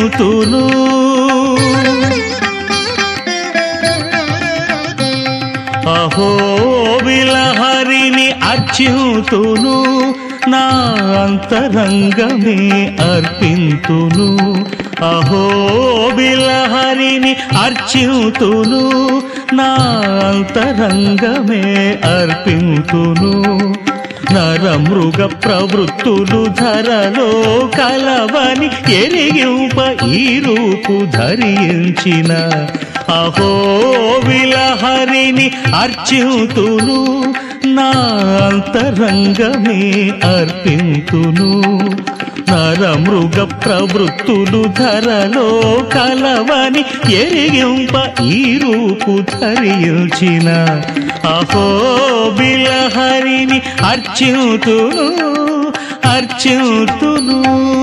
అర్చింతును అహో విలహరిని అర్చింతును నా అంతరంగమే అర్పింతును అహో విలహరిని అర్చింతును నా అంతరంగమే అర్పింతును నరమృగ ప్రవృత్తులు ధరలో కలవని ఎరిగింప ఈ రూపు ధరించిన అహో విలహరిని అర్చింతును నా అంతరంగమే అర్పింతును నరమృగ ప్రవృత్తులు ధరలో కలవని ఎరిగింప ఈ రూపు ధరించిన అహో బిలహరిని అర్చింతును అర్చింతును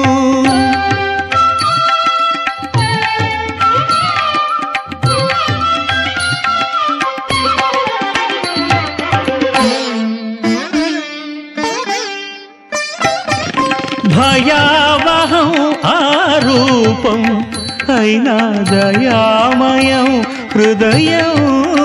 భయావహం ఆరూపం అయినా దయామయం హృదయం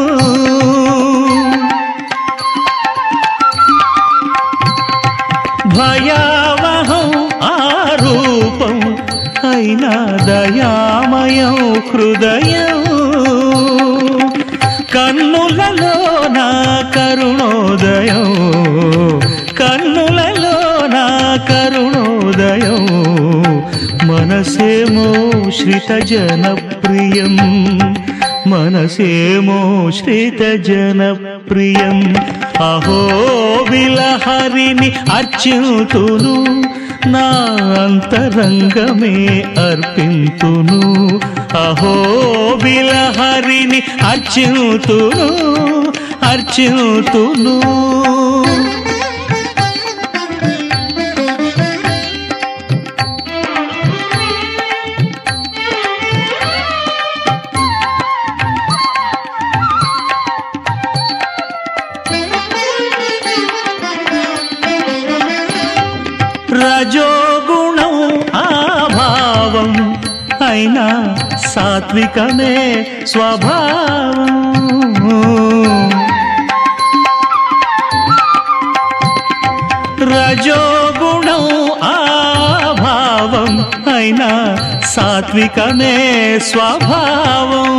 భయావహం ఆరూపం అయినా దయామయం హృదయం కన్నులలో నా కరుణోదయం కన్నులలో నా కరుణోదయం మనసేమో శ్రిత జనప్రియం మనసేమో శ్రిత జనప్రియం అహో విలహరిని అర్చింతును నా అంతరంగమే అర్పింతును అహో విలహరిని అర్చింతును అర్చింతును రజోగుణం ఆభావం అయినా సాత్వికమే స్వభావం రజోగుణం ఆభావం అయినా సాత్వికమే స్వభావం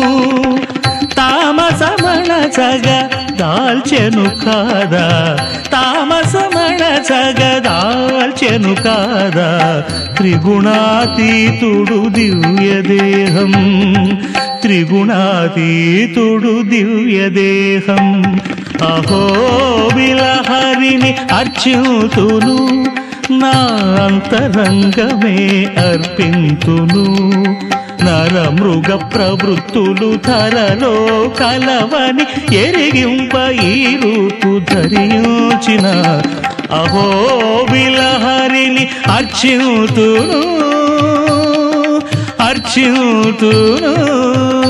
తామసమణ జగ దాల్చెను కాదా తామసమణ జగ దాల్చెను కాదా త్రిగుణాతీతుడు దివ్య దేహం త్రిగుణాతీతుడు దివ్య దేహం అహో విలహరిని అర్చింతును నా అంతరంగమే అర్పింతును నరమృగ ప్రవృత్తులు ధరలో కలవని ఎరిగింప ఈ రూపు ధరించిన అహో విలహరిని అర్చింతును అర్చింతును